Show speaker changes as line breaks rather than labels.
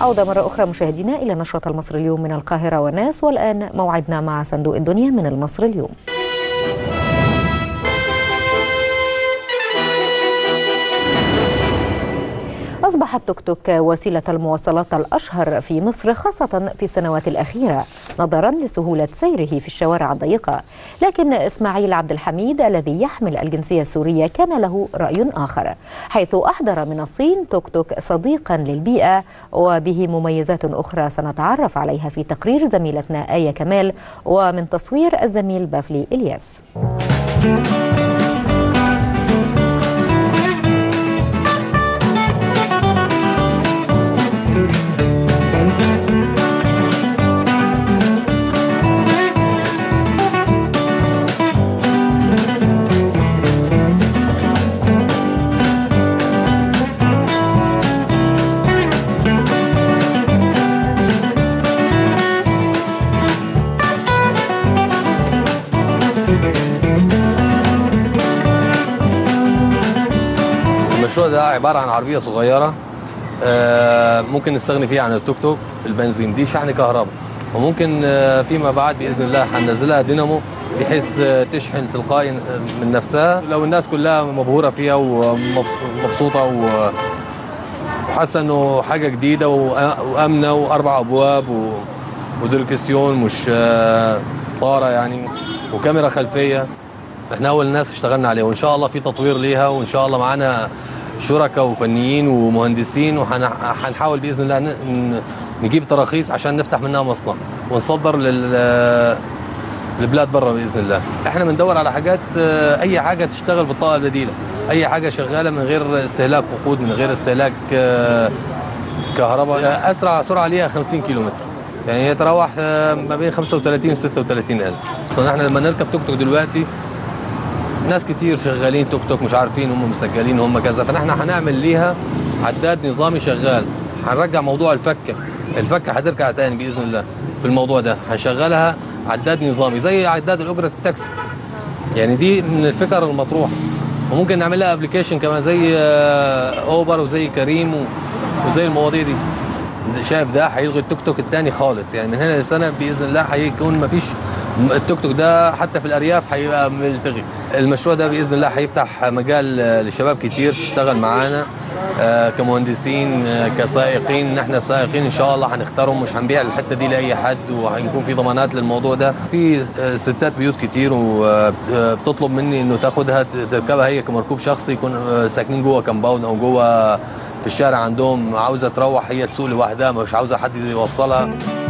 عودة مرة أخرى مشاهدينا إلى نشرة المصري اليوم من القاهرة والناس والآن موعدنا مع صندوق الدنيا من المصري اليوم أصبح التوك توك وسيلة المواصلات الأشهر في مصر خاصة في السنوات الأخيرة نظرا لسهولة سيره في الشوارع الضيقة لكن إسماعيل عبد الحميد الذي يحمل الجنسية السورية كان له رأي آخر حيث أحضر من الصين توك توك صديقا للبيئة وبه مميزات أخرى سنتعرف عليها في تقرير زميلتنا آية كمال ومن تصوير الزميل بافلي إلياس
المشروع ده عبارة عن عربية صغيرة آه، ممكن نستغني فيها عن التوك توك البنزين دي شحن كهرباء وممكن آه، فيما بعد بإذن الله هننزلها دينامو بحيث آه، تشحن تلقائي من نفسها لو الناس كلها مبهورة فيها ومبسوطة و- وحاسة انه حاجة جديدة وأ- وآمنة وأربع أبواب و- ودركسيون مش آه، طارة يعني وكاميرا خلفية احنا اول ناس اشتغلنا عليها وان شاء الله في تطوير ليها وان شاء الله معانا شركاء وفنيين ومهندسين وهنحاول باذن الله ن- ن- نجيب تراخيص عشان نفتح منها مصنع ونصدر لل لبلاد بره باذن الله احنا بندور على حاجات اه، اي حاجه تشتغل بالطاقه البديله اي حاجه شغاله من غير استهلاك وقود من غير استهلاك اه، كهرباء اسرع سرعه ليها 50 كيلو متر يعني هي تراوح اه، ما بين 35 و 36 الف اصلا احنا لما نركب توك توك دلوقتي ناس كتير شغالين توك توك مش عارفين هم مسجلين هم كذا فنحن هنعمل ليها عداد نظامي شغال هنرجع موضوع الفكه الفكه هترجع تاني باذن الله في الموضوع ده هنشغلها عداد نظامي زي عداد الاجره التاكسي يعني دي من الفكر المطروحه وممكن نعمل لها ابلكيشن كمان زي آه، اوبر وزي كريم و- وزي المواضيع دي ده- شايف ده هيلغي التوك توك التاني خالص يعني من هنا لسنه باذن الله هيكون مفيش م- التوك توك ده حتى في الارياف هيبقى ملتغي المشروع ده باذن الله هيفتح مجال آه، لشباب كتير تشتغل معانا آه، كمهندسين آه، كسائقين نحن السائقين ان شاء الله هنختارهم مش هنبيع الحته دي لاي حد وهيكون في ضمانات للموضوع ده في آه، ستات بيوت كتير وبتطلب مني انه تاخدها تركبها هي كمركوب شخصي يكون آه، ساكنين جوه كمباوند او جوه في الشارع عندهم عاوزه تروح هي تسوق لوحدها مش عاوزه حد يوصلها